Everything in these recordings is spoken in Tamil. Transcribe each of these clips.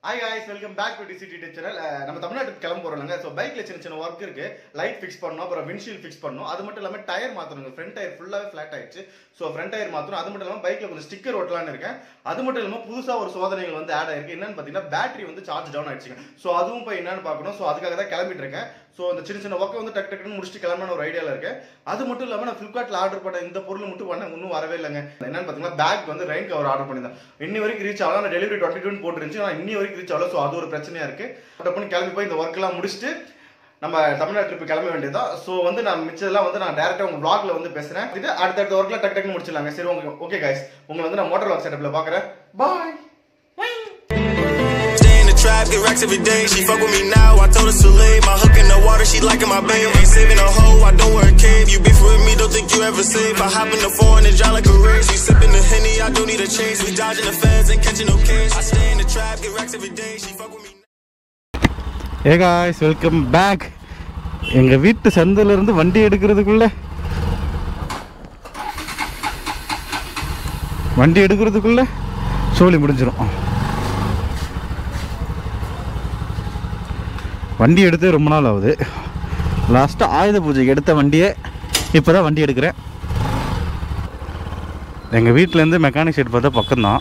Hi guys welcome back to டிசிடி சேனல் நம்ம தமிழ்நாட்டுக்கு கிளம்ப போறோம்லங்க ஸோ பைக்ல சின்ன சின்ன ஒர்க் இருக்கு லைட் ஃபிக்ஸ் பண்ணணும் அப்புறம் விண்ட்ஷீல் ஃபிக்ஸ் பண்ணணும் அது மட்டும் இல்லாமல் டயர் மாற்றணுங்க ஃப்ரண்ட் டயர் ஃபுல்லாகவே ஃபிளாட் ஆயிடுச்சு ஸோ ஃப்ரண்ட் டயர் மாற்றணும் அது மட்டும் இல்லாமல் பைக்ல கொஞ்சம் ஸ்டிக்கர் ஒட்டலான்னு இருக்கேன் அது மட்டும் இல்லாமல் புதுசாக ஒரு சோதனைகள் வந்து ஆட் ஆயிருக்கு என்னன்னு பார்த்தீங்கன்னா பேட்டரி வந்து சார்ஜ் டவுன் ஆயிடுச்சுங்க ஸோ அதுவும் போய் என்னன்னு பார்க்கணும் ஸோ அதுக்காக தான் கிளம்பிட்டு இருக்கேன் ஸோ இந்த சின்ன சின்ன ஒர்க்கை வந்து டக்கு டக்குன்னு முடிச்சுட்டு கிளம்பணும் ஒரு ஐடியாவில் இருக்கேன் அது மட்டும் இல்லாமல் நான் ஃப்ளிப்கார்ட்டில் ஆர்டர் பண்ண இந்த பொருள் மட்டும் பண்ண இன்னும் வரவே இல்லைங்க என்னன்னு பார்த்தீங்கன்னா பேக் வந்து ரெயின் கவர் ஆர்டர் பண்ணியிருந்தேன் இன்னி வரைக்கும் ரீச் ஆகலாம் நான் டெலிவரி டுவெண்ட்டி டூ போட்டுருந்துச்சு ஆனால் இன்னி வரைக்கும் ரீச் ஆகல ஸோ அது ஒரு பிரச்சனையா இருக்கு பண்ணி கிளம்பி போய் இந்த ஒர்க்கெல்லாம் முடிச்சுட்டு நம்ம தமிழ்நாட்டு ட்ரிப் கிளம்ப வேண்டியதான் ஸோ வந்து நான் மிச்சதெல்லாம் வந்து நான் டேரக்டாக உங்க vlogல வந்து பேசுறேன் இது அடுத்தடுத்த ஒர்க்கில் டக்கு டக்குன்னு முடிச்சிடலாங்க சரி உங்க ஓகே கைஸ் உங்களை வந்து நான் மோட்டர் வாக் செட்டப்பில் பார்க்குறேன் bye Stay in the trap, get racks every day. She fuck with me now, I told her to leave. My hook in the water, she liking my babe. Ain't saving a hoe, I don't wear a cave. You beef with me, don't think you ever save. I hop in the foreign and drive like a race. You sipping the henny, I don't need a chase. We dodging the feds and catching no case. I stay in the trap, get racks every day. She fuck with me. Hey guys welcome back எங்கள் வீட்டு சந்திலிருந்து வண்டி எடுக்கிறதுக்குள்ள வண்டி எடுக்கிறதுக்குள்ள சோலி முடிஞ்சிடும் வண்டி எடுத்து ரொம்ப நாள் ஆகுது லாஸ்ட்டாக ஆயுத பூஜைக்கு எடுத்த வண்டியே இப்போ தான் வண்டி எடுக்கிறேன் எங்கள் வீட்டிலேருந்து மெக்கானிக் ஷெட் பார்த்தா பக்கம்தான்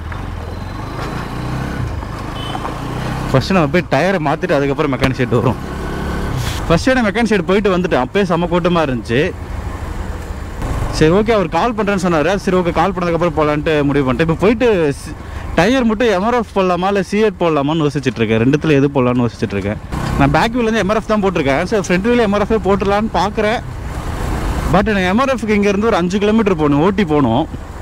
ஃபஸ்ட்டு நம்ம போய் டயரை மாற்றிட்டு அதுக்கப்புறம் மெக்கானிக் ஷெட் வரும் ஃபஸ்ட்டு நான் மெக்கானிக் ஷெட் போயிட்டு வந்துட்டேன் அப்பயே செம்ம கூட்டமாக இருந்துச்சு சரி ஓகே அவர் கால் பண்ணுறேன்னு சொன்னார் சரி ஓகே கால் பண்ணதுக்கப்புறம் போகலான்ட்டு முடிவு பண்ணிட்டேன் இப்போ போயிட்டு டயர் மட்டும் எம்ஆர்எஃப் போடலாமா இல்லை சிஎட் போடலாமான்னு யோசிச்சுட்டு இருக்கேன் ரெண்டுத்தில் எது போடலான்னு யோசிச்சுட்டு இருக்கேன் நான் பேக் வீலேருந்து எம்ஆர்எஃப் தான் போட்டிருக்கேன் சரி ஃப்ரண்ட் வீல் எம்ஆர்எஃபே போட்டுடலான்னு பார்க்குறேன் பட் நான் எம்ஆர்எஃப்க்கு இங்கேருந்து ஒரு அஞ்சு கிலோமீட்டர் போகணும் ஓட்டி போகணும்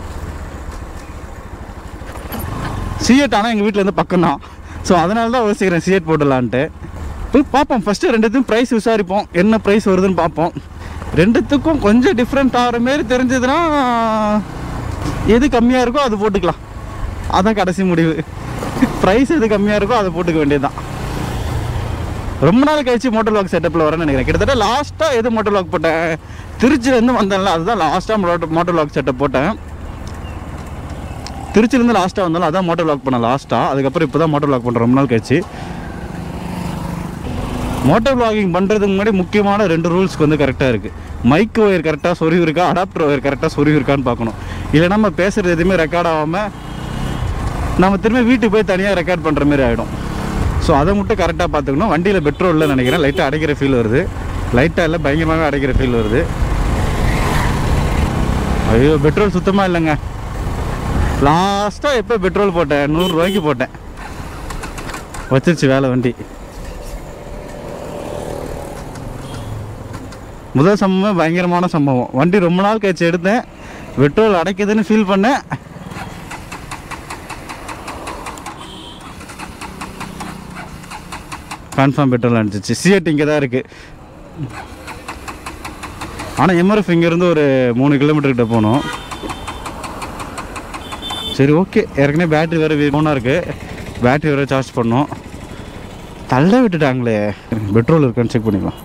சிஎட் ஆனால் எங்கள் வீட்டிலேருந்து பக்கம் தான் ஸோ அதனால தான் யோசிக்கிறேன் சிஎட் போடலான்ட்டு போய் பார்ப்போம் ஃபஸ்ட்டு ரெண்டுத்தையும் ப்ரைஸ் விசாரிப்போம் என்ன ப்ரைஸ் வருதுன்னு பார்ப்போம் ரெண்டுத்துக்கும் கொஞ்சம் டிஃப்ரெண்ட் ஆகிற மாரி தெரிஞ்சதுன்னா எது கம்மியாக இருக்கோ அது போட்டுக்கலாம் அதான் கடைசி முடிவு ப்ரைஸ் எது கம்மியாக இருக்கோ அதை போட்டுக்க வேண்டியதுதான் ரொம்ப நாள் கழிச்சு மோட்டர் லாக் செட்டப்பில் வரேன்னு நினைக்கிறேன் கிட்டத்தட்ட லாஸ்ட்டாக எது மோட்டர் லாக் போட்டேன் திருச்சியிலேருந்து வந்தேன்ல அதுதான் லாஸ்ட்டாக மோட்டர் மோட்டர் லாக் செட்டப் போட்டேன் திருச்சிலேருந்து லாஸ்ட்டாக வந்தாலும் அதான் மோட்டர் லாக் பண்ணேன் லாஸ்ட்டாக அதுக்கப்புறம் இப்போ தான் மோட்டர் லாக் பண்ணுறேன் ரொம்ப நாள் கழிச்சு மோட்டர் வ்ளாகிங் பண்ணுறதுக்கு முன்னாடி முக்கியமான ரெண்டு ரூல்ஸ்க்கு வந்து கரெக்டாக இருக்குது மைக் ஒயர் கரெக்டாக சொருவி இருக்கா அடாப்டர் ஒயர் கரெக்டாக சொருவி இருக்கான்னு பார்க்கணும் இல்லை நம்ம பேசுகிறது எதுவுமே ரெக்கார்ட் ஆகாமல் நம்ம திரும்ப வீட்டுக்கு போய் தனியாக ரெக்கார்ட் பண்ணுற மாதிரி ஆகிடும் ஸோ அதை மட்டும் கரெக்டாக பார்த்துக்கணும் வண்டியில் பெட்ரோல் இல்லை நினைக்கிறேன் லைட்டாக அடைக்கிற ஃபீல் வருது லைட்டாக இல்லை பயங்கரமாக அடைக்கிற ஃபீல் வருது ஐயோ பெட்ரோல் சுத்தமாக இல்லைங்க லாஸ்ட்டாக எப்போ பெட்ரோல் போட்டேன் நூறுரூவாய்க்கு போட்டேன் வச்சிருச்சு வேலை வண்டி முதல் சம்பவம் பயங்கரமான சம்பவம் வண்டி ரொம்ப நாள் கழிச்சு எடுத்தேன் பெட்ரோல் அடைக்குதுன்னு ஃபீல் பண்ணேன் கன்ஃபார்ம் பெட்ரோல் அடிச்சிச்சு சிஎட் இங்கே தான் இருக்குது ஆனால் எம்ஆர்எஃப் இங்கேருந்து ஒரு மூணு கிலோமீட்டர் கிட்ட போகணும் சரி ஓகே ஏற்கனவே பேட்டரி வேறு வீணாக இருக்குது பேட்டரி வேறு சார்ஜ் பண்ணோம் தள்ள விட்டுட்டாங்களே பெட்ரோல் இருக்கான்னு செக் பண்ணிக்கலாம்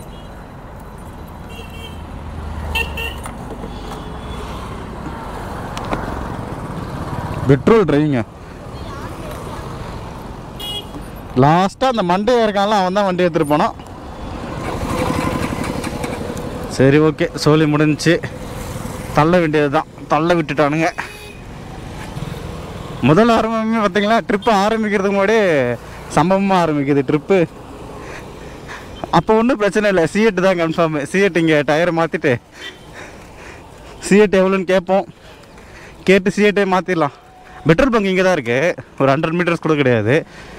பெட்ரோல் டிரைவிங்க லாஸ்ட்டாக அந்த மண்டே இருக்கான்ல அவன் தான் வண்டி எடுத்துகிட்டு போனான் சரி ஓகே சோலி முடிஞ்சுச்சு தள்ள வேண்டியது தான் தள்ள விட்டுட்டானுங்க முதல் ஆரம்பமே பார்த்தீங்களா ட்ரிப்பு ஆரம்பிக்கிறதுக்கு முன்னாடி சம்பவமாக ஆரம்பிக்குது ட்ரிப்பு அப்போ ஒன்றும் பிரச்சனை இல்லை சிஎட்டு தான் கன்ஃபார்மு சிஎட் இங்கே டயரை மாற்றிட்டு சிஎட் எவ்வளோன்னு கேட்போம் கேட்டு சிஎட்டே மாற்றிடலாம் பெட்ரோல் பங்க் இங்கே தான் இருக்குது ஒரு ஹண்ட்ரட் மீட்டர்ஸ் கூட கிடையாது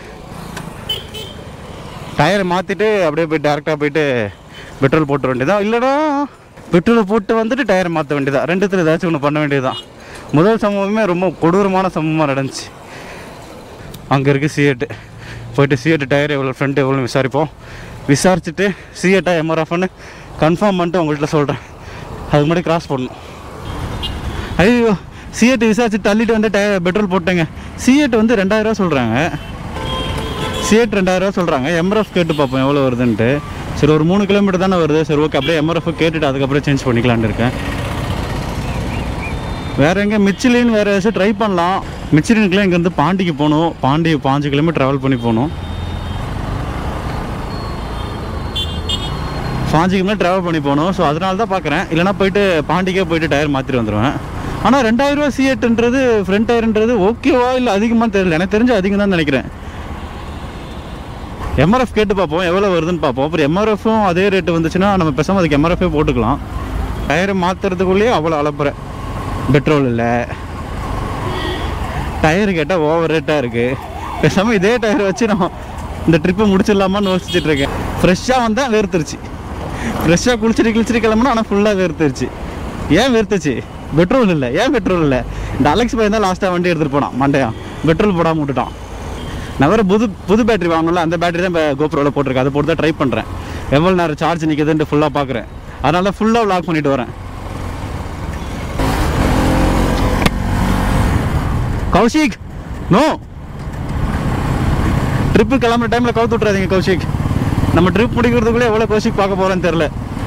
டயரை மாற்றிட்டு அப்படியே போய் டேரெக்டாக போயிட்டு பெட்ரோல் போட்டு வேண்டியதான் இல்லைனா பெட்ரோலை போட்டு வந்துட்டு டயரை மாற்ற வேண்டியதான் ரெண்டுத்தில் ஏதாச்சும் ஒன்று பண்ண வேண்டியதுதான் முதல் சம்பவமே ரொம்ப கொடூரமான சம்பவமாக நடந்துச்சு அங்கே இருக்குது சிஎட்டு போயிட்டு சிஎட்டு டயர் எவ்வளோ ஃப்ரண்ட் எவ்வளோ விசாரிப்போம் விசாரிச்சுட்டு சிஎட்டா எம்ஆர்எஃப்னு கன்ஃபார்ம் பண்ணிட்டு உங்கள்கிட்ட சொல்கிறேன் அதுக்கு முன்னாடி கிராஸ் பண்ணணும் ஐயோ சிஎட் விசாரிச்சு தள்ளிட்டு வந்து டயர் பெட்ரோல் போட்டேங்க சிஎட் வந்து ரெண்டாயிரரூவா சொல்கிறாங்க சிஎட் ரெண்டாயிரரூவா சொல்கிறாங்க எம்ஆர்எஃப் கேட்டு பார்ப்போம் எவ்வளோ வருதுன்ட்டு சரி ஒரு மூணு கிலோமீட்டர் தானே வருது சரி ஓகே அப்படியே எம்ஆர்எஃப் கேட்டுட்டு அதுக்கப்புறம் சேஞ்ச் பண்ணிக்கலான்னு இருக்கேன் வேற எங்கே மிச்சிலின் வேறு ஏதாச்சும் ட்ரை பண்ணலாம் மிச்சிலினுக்குலாம் இங்கேருந்து பாண்டிக்கு போகணும் பாண்டி பாஞ்சு கிலோமீட்டர் ட்ராவல் பண்ணி போகணும் பாஞ்சு கிலோமீட்டர் ட்ராவல் பண்ணி போகணும் ஸோ அதனால தான் பார்க்குறேன் இல்லைனா போயிட்டு பாண்டிக்கே போயிட்டு டயர் மாற்றிட்டு வந்துடுவேன் ஆனால் ரெண்டாயிரரூவா சிஎட்டுன்றது ஃப்ரண்ட் டயர்ன்றது ஓகேவா இல்லை அதிகமாக தெரியல எனக்கு தெரிஞ்சு அதிகம் தான் நினைக்கிறேன் எம்ஆர்எஃப் கேட்டு பார்ப்போம் எவ்வளோ வருதுன்னு பார்ப்போம் அப்புறம் எம்ஆர்எஃப்பும் அதே ரேட்டு வந்துச்சுன்னா நம்ம பேசாமல் அதுக்கு எம்ஆர்எஃபே போட்டுக்கலாம் டயரை மாற்றுறதுக்குள்ளேயே அவ்வளோ அலப்புறேன் பெட்ரோல் இல்லை டயர் கேட்டால் ஓவர் ரேட்டாக இருக்குது பேசாமல் இதே டயர் வச்சு நான் இந்த ட்ரிப்பை முடிச்சிடலாமான்னு யோசிச்சுட்டு இருக்கேன் ஃப்ரெஷ்ஷாக வந்தால் வேர்த்துருச்சு ஃப்ரெஷ்ஷாக குளிச்சுட்டு கிழிச்சிட்டு கிளம்புனா ஆனால் ஃபுல்லாக வேர்த்துருச்சு ஏன் வேர்த்துச்சு பெட்ரோல் இல்லை ஏன் பெட்ரோல் இல்லை இந்த அலெக்ஸ் பையன் தான் லாஸ்ட்டாக வண்டி எடுத்துகிட்டு போனான் மண்டையான் பெட்ரோல் போடாமல் விட்டுட்டான் நான் வேறு புது புது பேட்டரி வாங்கணும்ல அந்த பேட்டரி தான் இப்போ கோப்ரோவில் போட்டிருக்கேன் அதை போட்டு தான் ட்ரை பண்ணுறேன் எவ்வளோ நேரம் சார்ஜ் நிற்குதுன்ட்டு ஃபுல்லாக பார்க்குறேன் அதனால தான் ஃபுல்லாக லாக் பண்ணிட்டு வரேன் கௌஷிக் நோ ட்ரிப்பு கிளம்புற டைமில் கவுத்து விட்றாதீங்க கௌஷிக் நம்ம ட்ரிப் முடிக்கிறதுக்குள்ளே எவ்வளோ கௌஷிக் பார்க்க போகிறேன்னு தெரில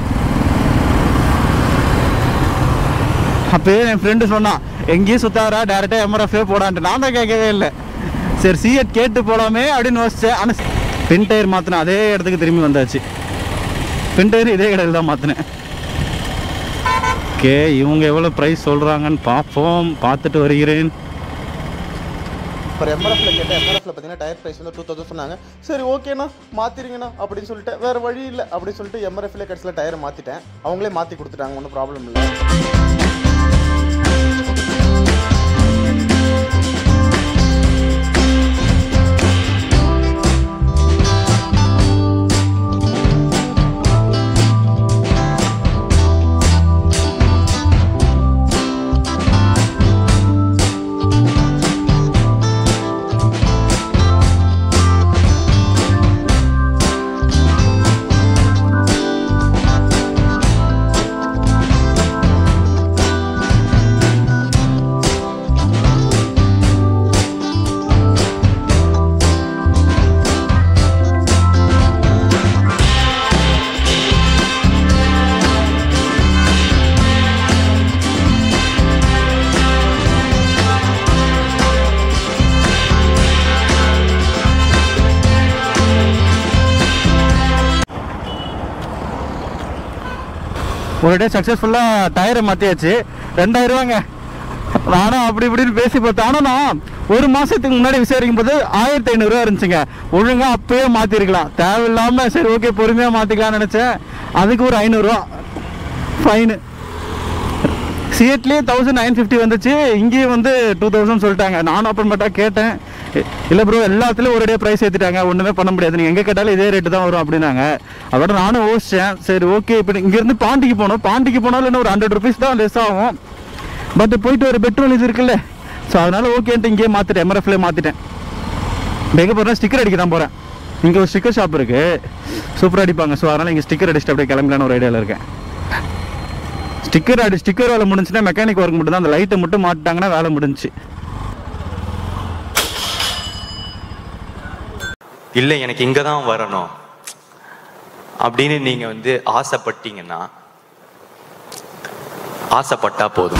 அப்பயே என் ஃப்ரெண்டு சொன்னான் எங்கேயும் சுத்தாரா டேரெக்டாக எம்ஆர்எஃப்ஏ போடான்ட்டு நான் தான் கேட்கவே இல்லை சரி சிஎட் கேட்டு போகலாமே அப்படின்னு யோசிச்சேன் ஆனால் பின் டயர் மாற்றினேன் அதே இடத்துக்கு திரும்பி வந்தாச்சு பின் டயர் இதே கடையில் தான் மாற்றினேன் ஓகே இவங்க எவ்வளோ ப்ரைஸ் சொல்கிறாங்கன்னு பார்ப்போம் பார்த்துட்டு வருகிறேன் இப்போ எம்ஆர்எஃப்ல கேட்டேன் எம்ஆர்எஃப்ல பார்த்தீங்கன்னா டயர் ப்ரைஸ் வந்து டூ தௌசண்ட் சொன்னாங்க சரி ஓகேண்ணா மாற்றிருங்கண்ணா அப்படின்னு சொல்லிட்டு வேறு வழி இல்லை அப்படின்னு சொல்லிட்டு எம்ஆர்எஃப்ல கடைசியில் டயரை மாற்றிட்டேன் அவங்களே மாற்றி கொடுத்துட்டாங்க ஒன்றும் ப்ராப்ளம் இல்லை ஒரு டே சக்ஸஸ்ஃபுல்லாக டயரை மாற்றியாச்சு ரெண்டாயிரம் ரூபாங்க நானும் அப்படி இப்படின்னு பேசி பார்த்தேன் ஆனால் நான் ஒரு மாதத்துக்கு முன்னாடி விசாரிக்கும் போது ஆயிரத்தி ஐநூறுரூவா இருந்துச்சுங்க ஒழுங்காக அப்பயே மாற்றிருக்கலாம் தேவையில்லாமல் சரி ஓகே பொறுமையாக மாற்றிக்கலாம்னு நினச்சேன் அதுக்கு ஒரு ஐநூறுரூவா ஃபைனு சிஎட்லேயே தௌசண்ட் நைன் ஃபிஃப்டி வந்துச்சு இங்கேயும் வந்து டூ தௌசண்ட் சொல்லிட்டாங்க நானும் அப்புறமேட்டா கேட்டேன் இல்லை ப்ரோ எல்லாத்துலேயும் ஒரேடியாக ப்ரைஸ் ஏற்றிட்டாங்க ஒன்றுமே பண்ண முடியாது நீங்கள் எங்கே கேட்டாலும் இதே ரேட்டு தான் வரும் அப்படின்னாங்க அதோட நானும் யோசித்தேன் சரி ஓகே இப்போ இங்கேருந்து பாண்டிக்கு போகணும் பாண்டிக்கு போனாலும் இன்னும் ஒரு ஹண்ட்ரட் ருபீஸ் தான் லெஸ் ஆகும் பட் போயிட்டு ஒரு பெட்ரோல் இது இருக்குல்ல ஸோ அதனால் ஓகேன்ட்டு இங்கேயே மாற்றிட்டேன் எம்ஆர்எஃப்லேயே மாற்றிட்டேன் எங்கே போகிறேன் ஸ்டிக்கர் அடிக்க தான் போகிறேன் இங்கே ஒரு ஸ்டிக்கர் ஷாப் இருக்குது சூப்பராக அடிப்பாங்க ஸோ அதனால் இங்கே ஸ்டிக்கர் அடிச்சுட்டு அப்படியே கிளம்பலான்னு ஒரு ஐடியாவில் இருக்கேன் ஸ்டிக்கர் அடி ஸ்டிக்கர் வேலை முடிஞ்சுன்னா மெக்கானிக் ஒர்க் மட்டும் தான் அந்த லைட்டை மட்டும் மாட்டிட்டாங்கன்னா வேலை முடிஞ்சுச்சு இல்லை எனக்கு இங்கே தான் வரணும் அப்படின்னு நீங்கள் வந்து ஆசைப்பட்டீங்கன்னா ஆசைப்பட்டா போதும்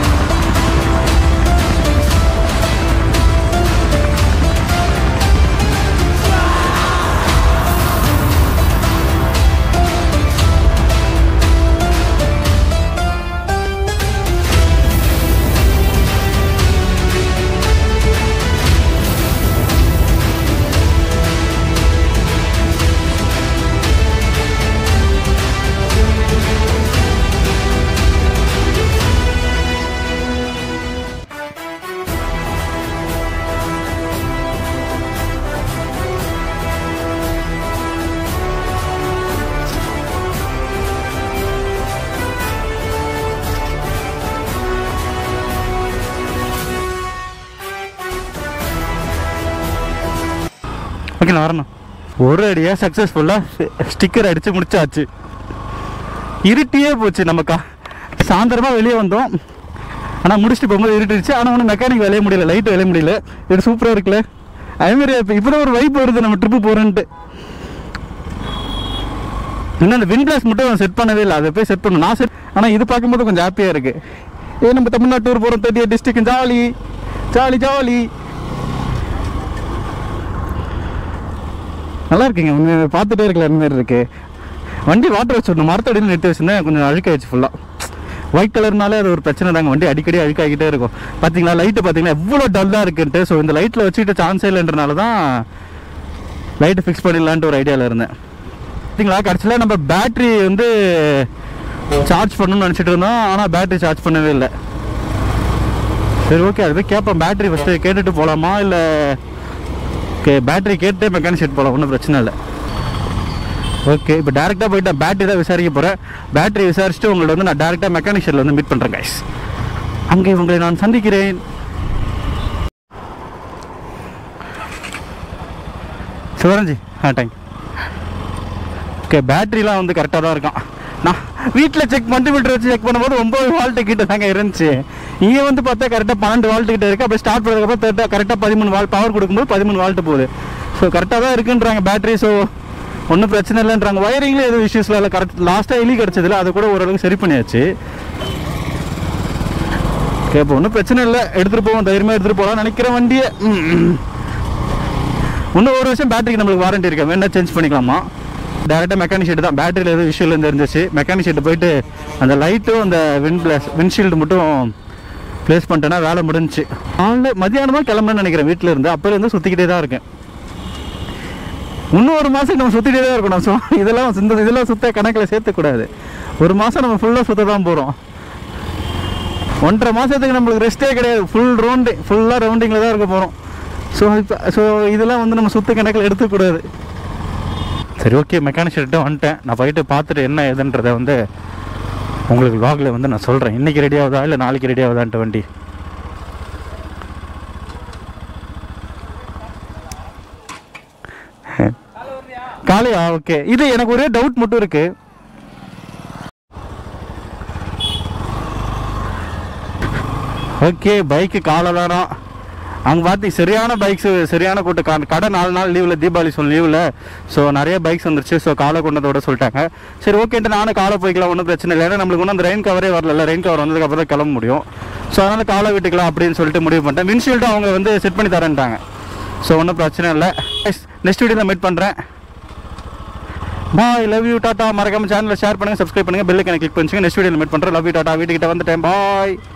ஓகே நான் வரணும் ஒரு அடியாக சக்ஸஸ்ஃபுல்லாக ஸ்டிக்கர் அடித்து முடிச்சாச்சு இருட்டியே போச்சு நமக்கா சாயந்தரமாக வெளியே வந்தோம் ஆனால் முடிச்சுட்டு போகும்போது இருட்டுச்சு ஆனால் ஒன்றும் மெக்கானிக் வேலைய முடியல லைட் வேலைய முடியல இது சூப்பராக இருக்குல்ல அதேமாதிரி இப்போ இப்போ ஒரு வைப் வருது நம்ம ட்ரிப்பு போகிறேன்ட்டு இன்னும் அந்த விண்ட் பிளாஸ் மட்டும் செட் பண்ணவே இல்லை அதை போய் செட் பண்ணணும் நான் செட் ஆனால் இது பார்க்கும்போது கொஞ்சம் ஹாப்பியாக இருக்குது ஏ நம்ம தமிழ்நாட்டு டூர் போகிறோம் thirty district jolly jolly jolly நல்லா இருக்குங்க உண்மையாவே பார்த்துட்டே இருக்கல அந்த மாதிரி இருக்கு வண்டி வாட்டர் வச்சுடணும் மரத்தடியில் நிறுத்தி வச்சிருந்தேன் கொஞ்சம் அழுக்காயிடுச்சு ஃபுல்லாக ஒயிட் கலர்னாலே அது ஒரு பிரச்சனை தாங்க வண்டி அடிக்கடி அழுக்காகிட்டே இருக்கும் பார்த்தீங்களா லைட்டு பார்த்தீங்களா எவ்வளோ டல்லாக இருக்குன்ட்டு ஸோ இந்த லைட்டில் வச்சுக்கிட்டு சான்ஸே இல்லைன்றனால தான் லைட்டு ஃபிக்ஸ் பண்ணிடலான்ட்டு ஒரு ஐடியாவில் இருந்தேன் பார்த்தீங்களா கடைசியில் நம்ம பேட்ரி வந்து சார்ஜ் பண்ணணும்னு நினச்சிட்டு இருந்தோம் ஆனால் பேட்டரி சார்ஜ் பண்ணவே இல்லை சரி ஓகே அது போய் கேட்போம் பேட்டரி ஃபஸ்ட்டு கேட்டுட்டு போகலாமா இல்லை ஓகே பேட்டரி கேட்டு மெக்கானிக் ஷெட் போகலாம் ஒன்றும் பிரச்சனை இல்லை ஓகே இப்போ டேரெக்டாக போயிட்டு பேட்டரி தான் விசாரிக்க போகிறேன் பேட்டரி விசாரிச்சுட்டு உங்களை வந்து நான் டேரெக்டாக மெக்கானிக் ஷெட்டில் வந்து மீட் பண்ணுறேன் கைஸ் அங்கே உங்களை நான் சந்திக்கிறேன் சிவரஞ்சி ஆ தேங்க் ஓகே பேட்டரிலாம் வந்து கரெக்டாக தான் இருக்கான் நான் வீட்டில் செக் மல்டிமீட்டர் வச்சு செக் பண்ணும்போது ஒம்பது வால்ட்டு கிட்ட தாங்க இருந்துச்சு இங்கே வந்து பார்த்தா கரெக்டாக பன்னெண்டு வால்ட்டு கிட்ட இருக்குது அப்படியே ஸ்டார்ட் பண்ணதுக்கப்புறம் கரெக்டாக கரெக்டாக பதிமூணு வால் பவர் கொடுக்கும்போது பதிமூணு வால்ட்டு போகுது ஸோ கரெக்டாக தான் இருக்குன்றாங்க பேட்டரி ஸோ ஒன்றும் பிரச்சனை இல்லைன்றாங்க ஒயரிங்கில் எதுவும் இஷ்யூஸ்ல இல்லை கரெக்ட் லாஸ்ட்டாக எலி கிடச்சதில்ல அதை கூட ஓரளவுக்கு சரி பண்ணியாச்சு ஓகே இப்போ ஒன்றும் பிரச்சனை இல்லை எடுத்துகிட்டு போவோம் தைரியமாக எடுத்துகிட்டு போகலாம் நினைக்கிறேன் வண்டியை ம், ம். இன்னும் ஒரு வருஷம் பேட்டரிக்கு நம்மளுக்கு வாரண்டி இருக்கு வேணா சேஞ்ச் பண்ணிக்கலாமா டேரெக்டாக மெக்கானிக் ஷீட் தான் பேட்டரியில் எதுவும் விஷயம் இருந்து இருந்துச்சு மெக்கானிக் ஷீட்டு போயிட்டு அந்த லைட்டும் அந்த வின் பிளஸ் விண்ட்ஷீல்டு மட்டும் ப்ளேஸ் பண்ணிட்டேன்னா வேலை முடிஞ்சுச்சு ஆன்லைன் மதியானம் தான் கிளம்புன்னு நினைக்கிறேன் வீட்டில் இருந்து அப்போலேருந்து சுற்றிக்கிட்டே தான் இருக்கேன் இன்னும் ஒரு மாதம் நம்ம சுற்றிட்டே தான் இருக்கணும் ஸோ இதெல்லாம் இந்த இதெல்லாம் சுத்த கணக்கில் சேர்த்துக்கூடாது ஒரு மாதம் நம்ம ஃபுல்லாக சுற்ற தான் போகிறோம் ஒன்றரை மாதத்துக்கு நம்மளுக்கு ரெஸ்ட்டே கிடையாது ஃபுல் ரவுண்டு ஃபுல்லாக ரவுண்டிங்கில் தான் இருக்க போகிறோம் ஸோ இப்போ ஸோ இதெல்லாம் வந்து நம்ம சுத்த கணக்கில் எடுத்துக்கூடாது சரி ஓகே மெக்கானிக் ஷெட்டு வந்துட்டேன் நான் போயிட்டு பார்த்துட்டு என்ன ஏதுன்றதை வந்து உங்களுக்கு vlogல வந்து நான் சொல்கிறேன் இன்றைக்கி ரெடி ஆகுதா இல்லை நாளைக்கு ரெடி ஆகுதான்ட்டு வண்டி காலையா ஓகே இது எனக்கு ஒரே டவுட் மட்டும் இருக்கு ஓகே பைக்கு காலதாரம் அங்கே பார்த்து சரியான பைக்ஸ் சரியான கூட்டம் கா- கடை நாலு நாள் லீவில் தீபாவளி சொல் லீவில் ஸோ நிறைய பைக்ஸ் வந்துருச்சு ஸோ காலை கொண்டதோட சொல்லிட்டாங்க சரி ஓகேன்ட்டு நானும் காலை போய்க்கலாம் ஒன்றும் பிரச்சனை இல்லை ஏன்னா நம்மளுக்கு ஒன்றும் அந்த ரெயின் கவரே வரல ரெயின் கவர் வந்ததுக்கப்புறம் தான் கிளம்ப முடியும் ஸோ அதனால் காலை விட்டுக்கலாம் அப்படின்னு சொல்லிட்டு முடிவு பண்ணிட்டேன் விண்ட்ஷீல்டும் அவங்க வந்து செட் பண்ணி தரேன்ட்டாங்க ஸோ ஒன்றும் பிரச்சனை இல்லை நெக்ஸ்ட் வீடியோவில் மீட் பண்ணுறேன் பாய் லவ் யூ டாட்டா மறக்காம சேனலை ஷேர் பண்ணுங்கள் சப்ஸ்கிரைப் பண்ணுங்கள் பெல்லுக்கு எனக்கு கிளிக் பண்ணிச்சுங்க நெக்ஸ்ட் வீடியோவில் மீட் பண்ணுறேன் லவ் யூ டாட்டா வீட்டுக்கிட்ட வந்துட்டேன் பாய்